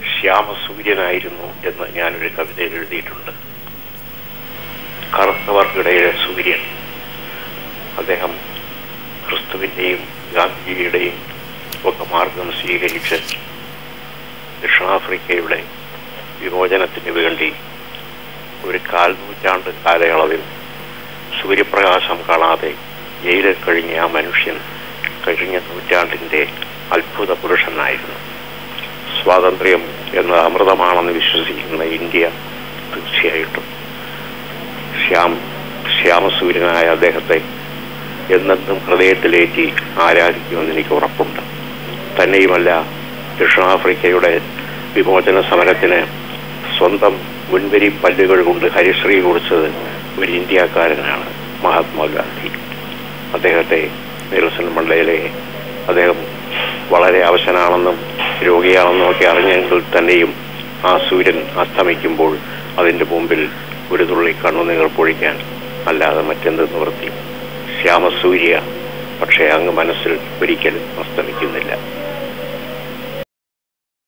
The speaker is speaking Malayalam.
ശ്യാമസൂര്യനായിരുന്നു എന്ന് ഞാനൊരു കവിതയിൽ എഴുതിയിട്ടുണ്ട് കറുത്തവർക്കിടയിലെ സൂര്യൻ അദ്ദേഹം ക്രിസ്തുവിൻ്റെയും ഗാന്ധിജിയുടെയും ഒക്കെ മാർഗം സ്വീകരിച്ച് ദക്ഷിണാഫ്രിക്കയുടെ വിമോചനത്തിന് വേണ്ടി ഒരു കാൽ നൂറ്റാണ്ട് കാലയളവിൽ സൂര്യപ്രകാശം കാണാതെ ജയിലിൽ കഴിഞ്ഞ ആ മനുഷ്യൻ കഴിഞ്ഞ നൂറ്റാണ്ടിൻ്റെ അത്ഭുത പുരുഷനായിരുന്നു സ്വാതന്ത്ര്യം എന്നത് അമൃതമാണെന്ന് വിശ്വസിക്കുന്ന ഇന്ത്യ തീർച്ചയായിട്ടും ശ്യാം ശ്യാമസൂര്യനായ അദ്ദേഹത്തെ എന്നെന്നും ഹൃദയത്തിലേറ്റി ആരാധിക്കുമെന്ന് എനിക്ക് ഉറപ്പുണ്ട് തന്നെയുമല്ല ദക്ഷിണാഫ്രിക്കയുടെ വിമോചന സമരത്തിന് സ്വന്തം മുൻവരി പല്ലുകൾ കൊണ്ട് ഹരിശ്രീ കുറിച്ചത് ഒരു ഇന്ത്യക്കാരനാണ് മഹാത്മാഗാന്ധി അദ്ദേഹത്തെ നെൽസൺ മണ്ടേലയെ അദ്ദേഹം വളരെ അവശനാണെന്നും രോഗിയാണെന്നും ഒക്കെ അറിഞ്ഞെങ്കിൽ തന്നെയും ആ സൂര്യൻ അസ്തമിക്കുമ്പോൾ അതിൻ്റെ മുമ്പിൽ ഒരു തുള്ളി കണ്ണുനീർ പൊഴിക്കാൻ അല്ലാതെ മറ്റെന്ത് നിവൃത്തി ശ്യാമസൂര്യ പക്ഷേ അങ്ങ് മനസ്സിൽ ഒരിക്കലും അസ്തമിക്കുന്നില്ല